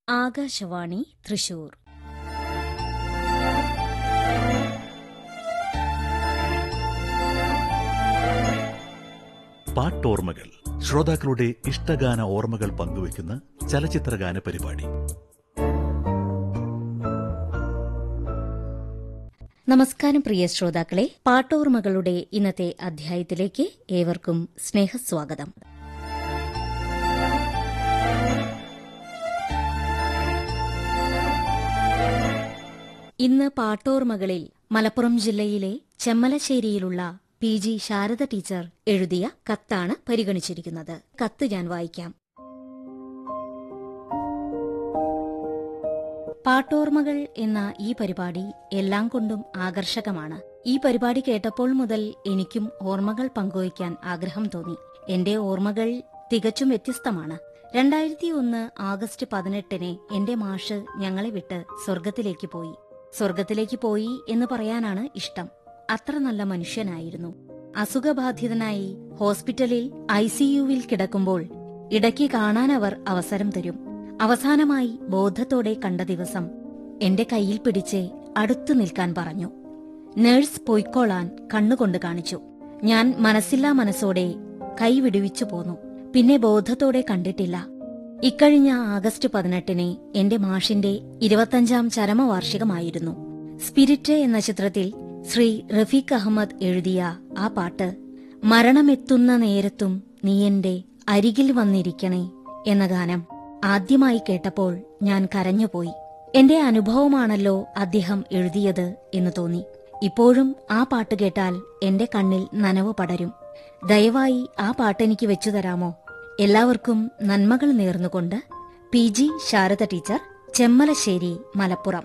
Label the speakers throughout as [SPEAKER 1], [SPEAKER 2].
[SPEAKER 1] ആകാശവാണി തൃശൂർ
[SPEAKER 2] പാട്ടോർമ്മകൾ ശ്രോതാക്കളുടെ ഇഷ്ടഗാന ഓർമ്മകൾ പങ്കുവയ്ക്കുന്ന ചലച്ചിത്രഗാന പരിപാടി
[SPEAKER 1] നമസ്കാരം പ്രിയ ശ്രോതാക്കളെ പാട്ടോർമ്മകളുടെ ഇന്നത്തെ അധ്യായത്തിലേക്ക് ഏവർക്കും സ്നേഹസ്വാഗതം ഇന്ന് പാട്ടോർമ്മകളിൽ മലപ്പുറം ജില്ലയിലെ ചെമ്മലശ്ശേരിയിലുള്ള പി ജി ശാരദ ടീച്ചർ എഴുതിയ കത്താണ് പരിഗണിച്ചിരിക്കുന്നത് കത്ത് ഞാൻ വായിക്കാം പാട്ടോർമ്മകൾ എന്ന ഈ പരിപാടി എല്ലാം കൊണ്ടും ആകർഷകമാണ് ഈ പരിപാടി കേട്ടപ്പോൾ മുതൽ എനിക്കും ഓർമ്മകൾ പങ്കുവയ്ക്കാൻ ആഗ്രഹം തോന്നി എന്റെ ഓർമ്മകൾ തികച്ചും വ്യത്യസ്തമാണ് രണ്ടായിരത്തി ഒന്ന് ആഗസ്റ്റ് പതിനെട്ടിന് എന്റെ മാഷ് ഞങ്ങളെ വിട്ട് സ്വർഗത്തിലേക്ക് പോയി സ്വർഗത്തിലേക്ക് പോയി എന്ന് പറയാനാണ് ഇഷ്ടം അത്ര നല്ല മനുഷ്യനായിരുന്നു അസുഖബാധിതനായി ഹോസ്പിറ്റലിൽ ഐസിയുവിൽ കിടക്കുമ്പോൾ ഇടയ്ക്ക് കാണാനവർ അവസരം തരും അവസാനമായി ബോധത്തോടെ കണ്ട ദിവസം എന്റെ കയ്യിൽ പിടിച്ച് അടുത്തു നിൽക്കാൻ പറഞ്ഞു നേഴ്സ് പൊയ്ക്കോളാൻ കണ്ണുകൊണ്ട് കാണിച്ചു ഞാൻ മനസ്സില്ലാ മനസ്സോടെ കൈ വിടുവിച്ചു പോന്നു പിന്നെ ബോധത്തോടെ കണ്ടിട്ടില്ല ഇക്കഴിഞ്ഞ ആഗസ്റ്റ് പതിനെട്ടിന് എന്റെ മാഷിന്റെ ഇരുപത്തഞ്ചാം ചരമവാർഷികമായിരുന്നു സ്പിരിറ്റ് എന്ന ചിത്രത്തിൽ ശ്രീ റഫീഖ് അഹമ്മദ് എഴുതിയ ആ പാട്ട് മരണമെത്തുന്ന നേരത്തും നീ എന്റെ അരികിൽ വന്നിരിക്കണേ എന്ന ഗാനം ആദ്യമായി കേട്ടപ്പോൾ ഞാൻ കരഞ്ഞുപോയി എന്റെ അനുഭവമാണല്ലോ അദ്ദേഹം എഴുതിയത് എന്ന് തോന്നി ഇപ്പോഴും ആ പാട്ട് കേട്ടാൽ എന്റെ കണ്ണിൽ നനവ് പടരും ദയവായി ആ പാട്ടെനിക്ക് വെച്ചു തരാമോ എല്ലാവർക്കും നന്മകൾ നേർന്നുകൊണ്ട് P G Sarada teacher Chemmalassery Malappuram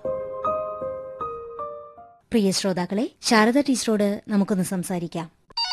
[SPEAKER 1] പ്രിയ ശ്രോതാക്കളെ ശാരദ ടീച്ചറോട് നമുക്കൊന്ന് സംസാരിക്കാം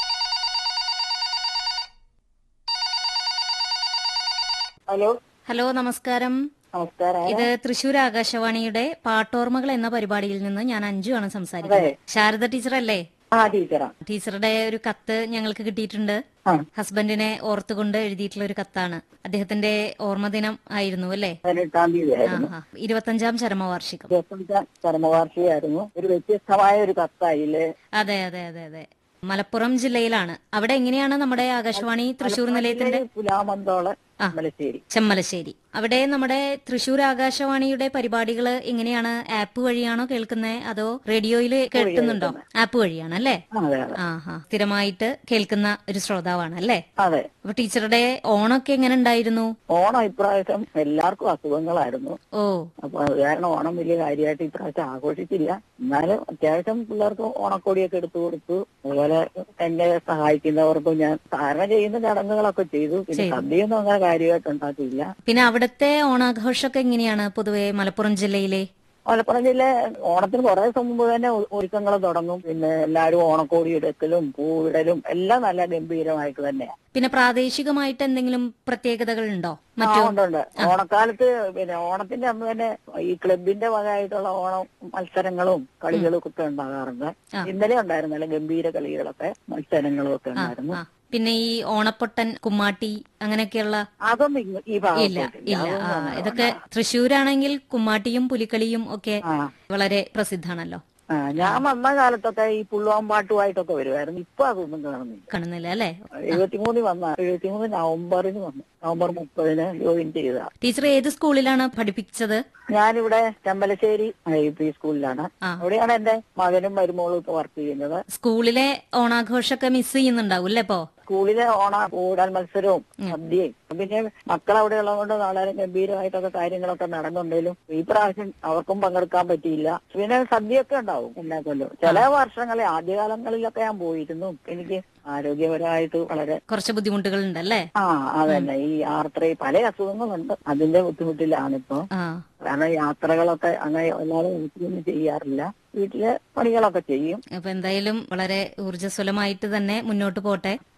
[SPEAKER 3] ഹലോ
[SPEAKER 1] ഹലോ നമസ്കാരം
[SPEAKER 3] നമസ്കാരം
[SPEAKER 1] ഇത് തൃശൂർ ആകാശവാണിയുടെ പാട്ടോർമ്മകൾ എന്ന പരിപാടിയിൽ നിന്ന് ഞാൻ അഞ്ജു ആണ് സംസാരിക്കുന്നത്
[SPEAKER 3] അതെ.
[SPEAKER 1] ശാരദ ടീച്ചർ അല്ലേ
[SPEAKER 3] ആ ടീച്ചറാ
[SPEAKER 1] ടീച്ചറുടെ ഒരു കത്ത് ഞങ്ങൾക്ക് കിട്ടിയിട്ടുണ്ട്
[SPEAKER 3] ആ
[SPEAKER 1] ഹസ്ബൻഡിനെ ഓർത്തുകൊണ്ട് എഴുതിയിട്ടുള്ള ഒരു കത്താണ് അദ്ദേഹത്തിന്റെ ഓർമ്മദിനം ആയിരുന്നു അല്ലേ
[SPEAKER 3] പതിനെട്ടാം തീയതി ആയിരുന്നു
[SPEAKER 1] ആഹാ. ഇരുപത്തഞ്ചാം ചരമവാർഷികം
[SPEAKER 3] ഇരുപത്തഞ്ചാം ചരമവാർഷികമായിരുന്നു ഒരു വ്യത്യസ്തമായ ഒരു കത്തായില്ലേ
[SPEAKER 1] അതെ അതെ അതെ അതെ മലപ്പുറം ജില്ലയിലാണ് അവിടെ എങ്ങനെയാണ് നമ്മുടെ ആകാശവാണി തൃശൂർ നിലയത്തിന്റെ
[SPEAKER 3] പുലാമന്തോള്
[SPEAKER 1] ആ.
[SPEAKER 3] മലശ്ശേരി
[SPEAKER 1] ചെമ്മലശ്ശേരി അവിടെ നമ്മുടെ തൃശൂർ ആകാശവാണിയുടെ പരിപാടികൾ എങ്ങനെയാണ് ആപ്പ് വഴിയാണോ കേൾക്കുന്നത് അതോ റേഡിയോയിൽ കേൾക്കുന്നുണ്ടോ ആപ്പ് വഴിയാണ് അല്ലേ
[SPEAKER 3] ആ, അതെ അതെ
[SPEAKER 1] ആഹാ സ്ഥിരമായിട്ട് കേൾക്കുന്ന ഒരു ശ്രോതാവാണ് അല്ലേ
[SPEAKER 3] അതെ
[SPEAKER 1] അപ്പൊ ടീച്ചറുടെ ഓണൊക്കെ എങ്ങനെ ഉണ്ടായിരുന്നു
[SPEAKER 3] ഓണം ഇപ്രാവശ്യം എല്ലാവർക്കും അസുഖങ്ങളായിരുന്നു
[SPEAKER 1] ഓ
[SPEAKER 3] അപ്പൊ അത് കാരണം ഓണം വലിയ കാര്യമായിട്ട് ഇപ്രാവശ്യം ആഘോഷിച്ചില്ല എന്നാലും അത്യാവശ്യം പിള്ളേർക്ക് ഓണക്കോടിയൊക്കെ എടുത്തു കൊടുത്തു അതുപോലെ എന്നെ സഹായിക്കുന്നവർക്കും ഞാൻ ധാരണ ചെയ്യുന്ന ചടങ്ങുകളൊക്കെ ചെയ്തു പിന്നെ സദ്യയൊന്നും അങ്ങനെ കാര്യമായിട്ട് ഉണ്ടാക്കിയില്ല
[SPEAKER 1] പിന്നെ അവിടുത്തെ ഓണാഘോഷമൊക്കെ എങ്ങനെയാണ് പൊതുവെ മലപ്പുറം ജില്ലയിലെ
[SPEAKER 3] മലപ്പുറം ജില്ല ഓണത്തിന് കുറെ ദിവസം മുമ്പ് തന്നെ ഒ- ഒരുക്കങ്ങൾ തുടങ്ങും പിന്നെ എല്ലാവരും ഓണക്കോടി എടുക്കലും പൂവിടലും എല്ലാം നല്ല ഗംഭീരമായിട്ട് തന്നെയാണ്
[SPEAKER 1] പിന്നെ പ്രാദേശികമായിട്ട് എന്തെങ്കിലും പ്രത്യേകതകൾ ഉണ്ടോ
[SPEAKER 3] ആ,
[SPEAKER 1] മറ്റോ
[SPEAKER 3] ഉണ്ട് ഉണ്ട് ഓണക്കാലത്ത് പിന്നെ ഓണത്തിന്റെ അന്ന് തന്നെ ഈ ക്ലബിന്റെ വകയായിട്ടുള്ള ഓണം മത്സരങ്ങളും കളികളും ഒക്കെ ഉണ്ടാകാറുണ്ട്
[SPEAKER 1] ആ.
[SPEAKER 3] ഇന്നലെ ഉണ്ടായിരുന്നു നല്ല ഗംഭീര കളികളൊക്കെ മത്സരങ്ങളും ഒക്കെ
[SPEAKER 1] ആ,
[SPEAKER 3] ഉണ്ടായിരുന്നു
[SPEAKER 1] ആ. പിന്നെ ഈ ഓണപ്പൊട്ടൻ കുമ്മാട്ടി അങ്ങനെയൊക്കെയുള്ള
[SPEAKER 3] അതൊന്നും ഇങ്ങ- ഈ
[SPEAKER 1] ഇല്ല
[SPEAKER 3] ഭാഗത്തോട്ടില്ല
[SPEAKER 1] ഇല്ല
[SPEAKER 3] അതൊന്നും
[SPEAKER 1] ആ
[SPEAKER 3] അങ്ങനെ
[SPEAKER 1] ഇതൊക്കെ തൃശ്ശൂരാണെങ്കിൽ കുമ്മാട്ടിയും പുലിക്കളിയും ഒക്കെ
[SPEAKER 3] ആ
[SPEAKER 1] വളരെ പ്രസിദ്ധാണല്ലോ
[SPEAKER 3] ആ ഞാൻ വന്ന കാലത്തൊക്കെ ഈ പുള്ളുവാൻ പാട്ടുമായിട്ടൊക്കെ വരുമായിരുന്നു ഇപ്പൊ അതൊന്നും കാണുന്നില്ല
[SPEAKER 1] കാണുന്നില്ല അല്ലേ
[SPEAKER 3] എഴുപത്തിമൂന്നിൽ വന്ന എഴുപത്തിമൂന്ന് നവംബറിന് വന്നു നവംബർ മുപ്പതിന് ജോയിൻ ചെയ്ത
[SPEAKER 1] ടീച്ചർ ഏത് സ്കൂളിലാണ് പഠിപ്പിച്ചത്
[SPEAKER 3] ഞാനിവിടെ ചമ്പലശ്ശേരി ഐ പി സ്കൂളിലാണ്
[SPEAKER 1] ആ.
[SPEAKER 3] അവിടെയാണ് എന്റെ മകനും മരുമോളും ഇപ്പൊ വർക്ക് ചെയ്യുന്നത്
[SPEAKER 1] സ്കൂളിലെ ഓണാഘോഷമൊക്കെ മിസ് ചെയ്യുന്നുണ്ടാവും അല്ലേ ഇപ്പോ
[SPEAKER 3] സ്കൂളിലെ ഓണ കൂടൽ മത്സരവും സദ്യയും പിന്നെ മക്കൾ അവിടെ ഉള്ളതുകൊണ്ട് വളരെ ഗംഭീരമായിട്ടൊക്കെ കാര്യങ്ങളൊക്കെ നടന്നുണ്ടെങ്കിലും ഈ പ്രാവശ്യം അവർക്കും പങ്കെടുക്കാൻ പറ്റിയില്ല പിന്നെ സദ്യയൊക്കെ ഉണ്ടാവും എല്ലാ കൊല്ലവും ചില വർഷങ്ങളിൽ ആദ്യകാലങ്ങളിലൊക്കെ ഞാൻ പോയിരുന്നു എനിക്ക് ആരോഗ്യപരമായിട്ട് വളരെ
[SPEAKER 1] കുറച്ച് ബുദ്ധിമുട്ടുകൾ ഉണ്ടല്ലേ
[SPEAKER 3] ആ അതന്നെ ഈ യാത്ര പല അസുഖങ്ങളുണ്ട് അതിന്റെ ബുദ്ധിമുട്ടിലാണിപ്പോ
[SPEAKER 1] ആ
[SPEAKER 3] കാരണം യാത്രകളൊക്കെ അങ്ങനെ എല്ലാവരും വീട്ടിലൊന്നും ചെയ്യാറില്ല വീട്ടിലെ പണികളൊക്കെ ചെയ്യും
[SPEAKER 1] അപ്പൊ എന്തായാലും വളരെ ഊർജ്ജസ്വലമായിട്ട് തന്നെ മുന്നോട്ട് പോട്ടെ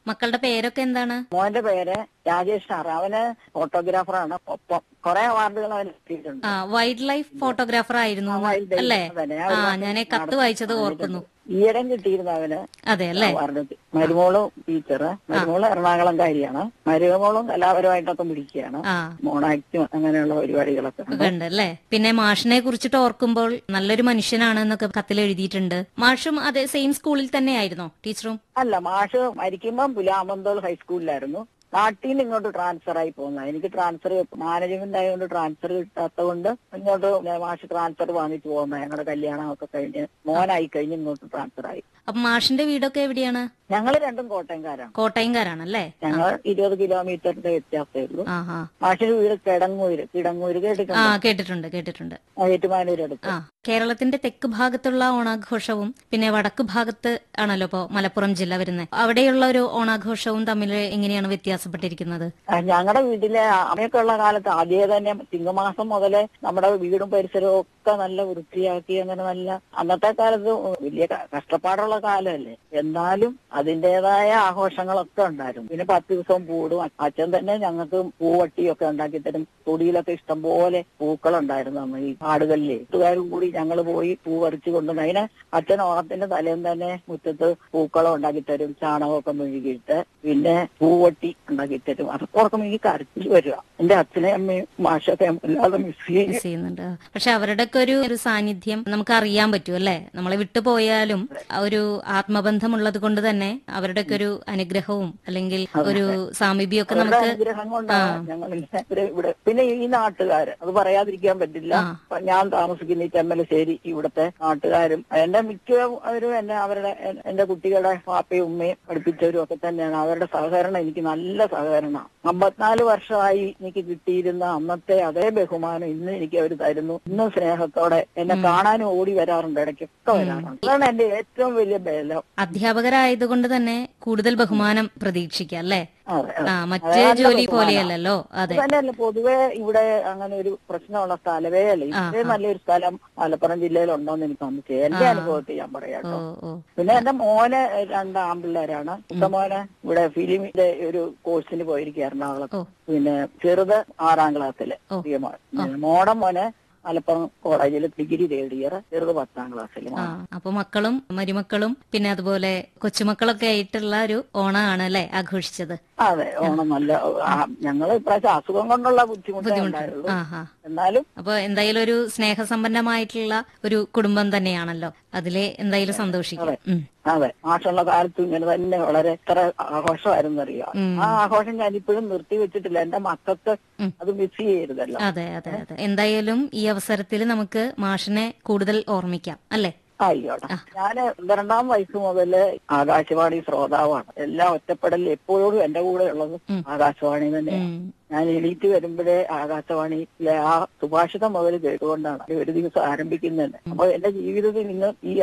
[SPEAKER 1] മക്കളുടെ പേരൊക്കെ എന്താണ്
[SPEAKER 3] മോന്റെ പേര് രാജേഷ് സാർ അവന് ഫോട്ടോഗ്രാഫറാണ് ഒപ്പം കുറെ അവാർഡുകൾ അവന് കിട്ടിയിട്ടുണ്ട്
[SPEAKER 1] ആ വൈൽഡ് ലൈഫ് ഫോട്ടോഗ്രാഫർ ആയിരുന്നു
[SPEAKER 3] ആ, wild life
[SPEAKER 1] അല്ലേ
[SPEAKER 3] അതന്നെ. ആ,
[SPEAKER 1] ആ
[SPEAKER 3] ഒരു വർഷം
[SPEAKER 1] ഞാൻ കത്ത് വായിച്ചത് ഓർക്കുന്നു
[SPEAKER 3] ഈയിടെ കിട്ടിയിരുന്നു അവന്
[SPEAKER 1] അതെ അല്ലേ
[SPEAKER 3] അവാർഡ് മരുമോളും ടീച്ചറ് മരുമോള് എറണാകുളംകാരിയാണ് മരുമോളും കലാപരമായിട്ടൊക്കെ പിടിക്കുകയാണ്
[SPEAKER 1] ആ
[SPEAKER 3] മോണാക്റ്റും അങ്ങനെയുള്ള പരിപാടികളൊക്കെ ഉണ്ട്.
[SPEAKER 1] ഒക്കെ ഉണ്ട് അല്ലേ പിന്നെ മാഷിനെ കുറിച്ചിട്ട് ഓർക്കുമ്പോൾ നല്ലൊരു മനുഷ്യനാണ് എന്നൊക്കെ കത്തിൽ എഴുതിയിട്ടുണ്ട് മാഷും അതെ സെയിം സ്കൂളിൽ തന്നെയായിരുന്നോ ടീച്ചറും
[SPEAKER 3] അല്ല മാഷ് മരിക്കുമ്പം പുലാമന്തോൾ ഹൈസ്കൂളിലായിരുന്നു നാട്ടിൽ നിന്ന് ഇങ്ങോട്ട് ട്രാൻസ്ഫർ ആയി പോകുന്ന എനിക്ക് ട്രാൻസ്ഫർ മാനേജ്മെന്റ് ആയതുകൊണ്ട് ട്രാൻസ്ഫർ കിട്ടാത്തതുകൊണ്ട് ഇങ്ങോട്ട് ഞാൻ മാഷ് ട്രാൻസ്ഫർ വാങ്ങിച്ചു പോകുന്ന ഞങ്ങളുടെ കല്യാണം ഒക്കെ കഴിഞ്ഞ് മോനായി കഴിഞ്ഞ് ഇങ്ങോട്ട് ട്രാൻസ്ഫർ ആയി
[SPEAKER 1] അപ്പൊ മാഷിന്റെ വീടൊക്കെ എവിടെയാണ്
[SPEAKER 3] ഞങ്ങൾ രണ്ടും കോട്ടയംകാരാണ്
[SPEAKER 1] കോട്ടയംകാരാണല്ലേ
[SPEAKER 3] ഞങ്ങൾ ഇരുപത് കിലോമീറ്ററിന്റെ വ്യത്യാസമേ ഉള്ളൂ
[SPEAKER 1] ആ ആ
[SPEAKER 3] മാഷിന്റെ വീട് കിടങ്ങൂര് കിടങ്ങൂര്
[SPEAKER 1] ആ
[SPEAKER 3] കേട്ടിട്ടുണ്ട്
[SPEAKER 1] കേട്ടിട്ടുണ്ട് കേട്ടിട്ടുണ്ട്
[SPEAKER 3] ഏറ്റുമാനൂർ അടുത്ത്
[SPEAKER 1] ആ കേരളത്തിന്റെ തെക്ക് ഭാഗത്തുള്ള ഓണാഘോഷവും പിന്നെ വടക്ക് ഭാഗത്ത് ആണല്ലോ ഇപ്പോ മലപ്പുറം ജില്ല വരുന്നത് അവിടെയുള്ള ഒരു ഓണാഘോഷവും തമ്മിൽ എങ്ങനെയാണ് വ്യത്യാസപ്പെട്ടിരിക്കുന്നത്
[SPEAKER 3] ഞങ്ങളുടെ വീട്ടിലെ അമ്മയൊക്കെ ഉള്ള കാലത്ത് ആദ്യമേ തന്നെ ചിങ്ങമാസം മുതലേ നമ്മുടെ വീടും പരിസരവും ഒക്കെ നല്ല വൃത്തിയാക്കി അങ്ങനെ നല്ല അന്നത്തെ കാലത്ത് വലിയ ക- കഷ്ടപ്പാടുള്ള കാലമല്ലേ എന്നാലും അതിന്റേതായ ആഘോഷങ്ങളൊക്കെ ഉണ്ടായിരുന്നു പിന്നെ പത്ത് ദിവസവും പൂടും അച്ഛൻ തന്നെ ഞങ്ങൾക്ക് പൂവട്ടിയൊക്കെ ഉണ്ടാക്കി തരും തൊടിയിലൊക്കെ ഇഷ്ടംപോലെ പൂക്കളുണ്ടായിരുന്നു അന്ന് ഈ കാടുകളിലെ കൂട്ടുകാരും കൂടി ഞങ്ങൾ പോയി പൂ പറിച്ചു കൊണ്ടുവന്ന് അതിന് അച്ഛൻ ഓണത്തിന്റെ തലേന്ന് തന്നെ മുറ്റത്ത് പൂക്കളം ഉണ്ടാക്കി തരും ചാണകമൊക്കെ മെഴുകിയിട്ട് പിന്നെ പൂവട്ടി ഉണ്ടാക്കി തരും അതൊക്കെ ഓർക്കുമ്പോൾ എനിക്ക് കരച്ചിൽ വരിക എന്റെ അച്ഛനെയും അമ്മയും മാഷൊക്കെ അല്ലാതെ മിസ് ചെയ്യും
[SPEAKER 1] മിസ് ചെയ്യുന്നുണ്ട് പക്ഷെ അവരുടെയൊക്കെ ഒരു ഒരു സാന്നിധ്യം നമുക്ക് അറിയാൻ പറ്റും അല്ലെ നമ്മളെ വിട്ടുപോയാലും ആ ഒരു ആത്മബന്ധമുള്ളത് കൊണ്ട് തന്നെ അവരുടെയൊക്കെ ഒരു അനുഗ്രഹവും അല്ലെങ്കിൽ ഒരു സാമീപ്യമൊക്കെ
[SPEAKER 3] അവരുടെ
[SPEAKER 1] നമുക്ക്
[SPEAKER 3] അനുഗ്രഹം കൊണ്ടാണ് ഞങ്ങൾ ഇങ്ങനെ ഇവിടെ പിന്നെ ഈ നാട്ടുകാര് അത് പറയാതിരിക്കാൻ പറ്റില്ല
[SPEAKER 1] ആ.
[SPEAKER 3] അപ്പൊ ഞാൻ താമസിക്കുന്ന ഈ ചെമ്മലശ്ശേരി ഇവിടുത്തെ നാട്ടുകാരും എന്റെ മിക്കവരും എന്നെ അവരുടെ എ- എന്റെ കുട്ടികളുടെ പാപ്പയും ഉമ്മയും പഠിപ്പിച്ചവരും ഒക്കെ തന്നെയാണ് അവരുടെ സഹകരണം എനിക്ക് നല്ല സഹകരണമാണ് അമ്പത്തിനാല് വർഷമായി എനിക്ക് കിട്ടിയിരുന്ന അന്നത്തെ അതേ ബഹുമാനം ഇന്ന് എനിക്ക് അവർ തരുന്നു ഇന്നും സ്നേഹത്തോടെ എന്നെ കാണാനും ഓടി വരാറുണ്ട് ഇടയ്ക്കൊക്കെ വരാറുണ്ട് അതാണ് എന്റെ ഏറ്റവും വലിയ ബലം
[SPEAKER 1] അധ്യാപകരായതുകൊണ്ട് തന്നെ കൂടുതൽ ബഹുമാനം പ്രതീക്ഷിക്കാം അല്ലേ
[SPEAKER 3] അതെ അതെ.
[SPEAKER 1] ആ മറ്റ്
[SPEAKER 3] അതാണ്
[SPEAKER 1] ജോലി
[SPEAKER 3] ബഹുമാനം.
[SPEAKER 1] പോലെയല്ലല്ലോ അതെ
[SPEAKER 3] തന്നെയല്ല പൊതുവെ ഇവിടെ അങ്ങനെ ഒരു പ്രശ്നമുള്ള സ്ഥലമേ അല്ല ഇത്രയും നല്ലൊരു സ്ഥലം മലപ്പുറം ജില്ലയിൽ ഉണ്ടോന്ന് എനിക്ക് തോന്നിച്ചു എന്റെ അനുഭവത്തിൽ ഞാൻ പറയാം
[SPEAKER 1] ഓ
[SPEAKER 3] കേട്ടോ
[SPEAKER 1] ഓ
[SPEAKER 3] പിന്നെ എന്റെ മോന് രണ്ട് ആമ്പിള്ളേരാണ് ഇത്ത മോന് ഇവിടെ ഫിലിമിന്റെ ഒരു കോഴ്സിന് പോയിരിക്കുക എറണാകുളത്ത്
[SPEAKER 1] ഓ.
[SPEAKER 3] പിന്നെ ചെറുത് ആറാം ക്ലാസ്സില്
[SPEAKER 1] ഓ.
[SPEAKER 3] പ്രിയ മോൻ. പിന്നെ മോടെ മോന് മലപ്പുറം കോളേജിൽ ഡിഗ്രി തേർഡ് ഇയർ ചെറുത് പത്താം ക്ലാസ്സിൽ
[SPEAKER 1] ആ അപ്പൊ മക്കളും മരുമക്കളും പിന്നെ അതുപോലെ കൊച്ചുമക്കളൊക്കെ ആയിട്ടുള്ള ഒരു ഓണമാണ് അല്ലെ ആഘോഷിച്ചത്
[SPEAKER 3] അതെ ഓണം നല്ല ഞങ്ങൾ ഇപ്രാവശ്യം അസുഖം കൊണ്ടുള്ള ബുദ്ധിമുട്ടേ ഉണ്ടായുള്ളൂ
[SPEAKER 1] ആ ഹാ
[SPEAKER 3] എന്നാലും
[SPEAKER 1] അപ്പൊ എന്തായാലും ഒരു സ്നേഹസമ്പന്നമായിട്ടുള്ള ഒരു കുടുംബം തന്നെയാണല്ലോ അതിലെ എന്തായാലും സന്തോഷിക്കാം ഉം.
[SPEAKER 3] അതെ മാഷുള്ള കാലത്ത് ഇങ്ങനെ തന്നെ വളരെ എത്ര ആഘോഷമായിരുന്നു അറിയാം
[SPEAKER 1] ഉം.
[SPEAKER 3] ആ ആഘോഷം ഞാൻ ഇപ്പോഴും നിർത്തി വെച്ചിട്ടില്ല എന്റെ മക്കൾക്ക്
[SPEAKER 1] ഉം.
[SPEAKER 3] അത് മിസ് ചെയ്യരുതല്ലോ
[SPEAKER 1] അതെ അതെ അതെ എന്തായാലും ഈ അവസരത്തിൽ നമുക്ക് മാഷിനെ കൂടുതൽ ഓർമ്മിക്കാം അല്ലെ
[SPEAKER 3] ആയിക്കോട്ടെ ഞാൻ പന്ത്രണ്ടാം വയസ്സ് മുതല് ആകാശവാണി ശ്രോതാവാണ് എല്ലാ ഒറ്റപ്പെടലിൽ എപ്പോഴും എന്റെ കൂടെ ഉള്ളത്
[SPEAKER 1] ഉം.
[SPEAKER 3] ആകാശവാണി തന്നെ
[SPEAKER 1] ഉം.
[SPEAKER 3] ഞാൻ എണീറ്റ് വരുമ്പോഴേ ആകാശവാണിയിലെ ആ സുഭാഷിതം മുതൽ കേട്ടുകൊണ്ടാണ് ഒരു ദിവസം ആരംഭിക്കുന്നത് അപ്പൊ എന്റെ ജീവിതത്തിൽ നിങ്ങൾ ഈ